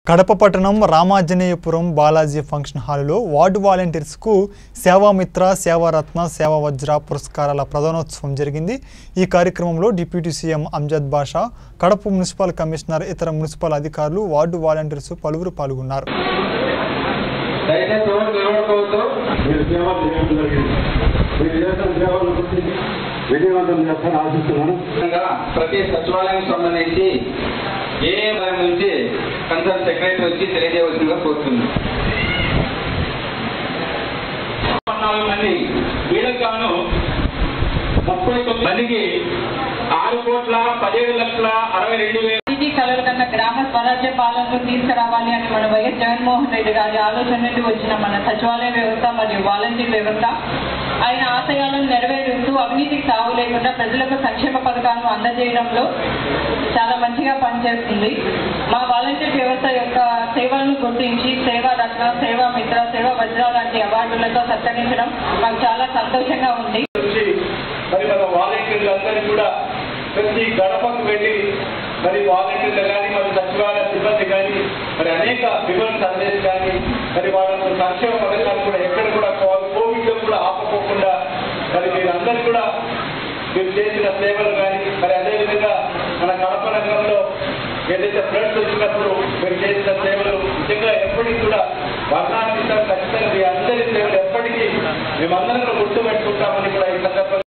కడప పట్టణం రామాంజనేయపురం బాలాజీ ఫంక్షన్ హాలులో వార్డు వాలంటీర్స్కు సేవామిత్ర సేవారత్న సేవా వజ్ర పురస్కారాల ప్రధానోత్సవం జరిగింది ఈ కార్యక్రమంలో deputy CM Amzad Basha Kadapa municipal commissioner ఇతర మున్సిపల్ అధికారులు వార్డు వాలంటీర్స్ పలువురు పాల్గొన్నారు దయచేసి ఎవరు నిలబడుకోవద్దు మీరు సేవలు చేయడం జరిగింది మీరు చేసిన సేవలు గుర్తించి విజయవంతం చేస్తారని ఆశిస్తున్నాను విధంగా ప్రతి సచివాలయం సంబంధించి ఏ ఏ వారి నుంచి కన్సర్న్ సెక్రటరీ వచ్చి తెలియజేయవలసిందిగా కోరుతుంది పద్నాలుగు మంది వీళ్ళకి గాను ముప్పై తొమ్మిది మందికి ఆరు కోట్ల పదిహేడు లక్షల అరవై రెండు వేల అభివృద్ధి కలలు కన్న గ్రామ స్వరాజ్య పాలనకు తీసుకురావాలి అని మన వైఎస్ జగన్మోహన్ రెడ్డి గారి ఆలోచన నుండి వచ్చిన మన సచివాలయ వ్యవస్థ మరియు వాలంటీర్ వ్యవస్థ ఆయన ఆశయాలను నెరవేరుస్తూ అవినీతికి తావు లేకుండా ప్రజలకు సంక్షేమ పథకాలను అందజేయడంలో చాలా మంచిగా పనిచేస్తుంది మా వాలంటీర్ వ్యవస్థ యొక్క సేవలను గుర్తించి సేవా రత్న సేవా మిత్ర సేవా వజ్ర లాంటి అవార్డులతో సత్కరించడం మాకు చాలా సంతోషంగా ఉంది నుంచి మరి మన వాలంటీర్లు అందరినీ కూడా ప్రతి గడపకు వెళ్ళి మరి వాలంటీర్లు కానీ మరి సచివాలయ సిబ్బంది కానీ మరి అనేక వివరణ సందేశ్ కానీ మరి వాళ్ళకు సంక్షేమ పథకాలు కూడా ఎక్కడ కూడా కోవిడ్ కూడా ఆపకోకుండా మరి మీరందరూ కూడా మీరు చేసిన సేవలు కానీ మరి అదేవిధంగా మన కడప నగరంలో ఏదైతే ఫ్లడ్స్ వచ్చినప్పుడు మీరు చేసిన సేవలు నిజంగా ఎప్పటికీ కూడా వర్ణాతీతం ఖచ్చితంగా మీ అందరి సేవలు ఎప్పటికీ మేమందరం కూడా గుర్తుపెట్టుకుంటామని కూడా ఈ సందర్భంగా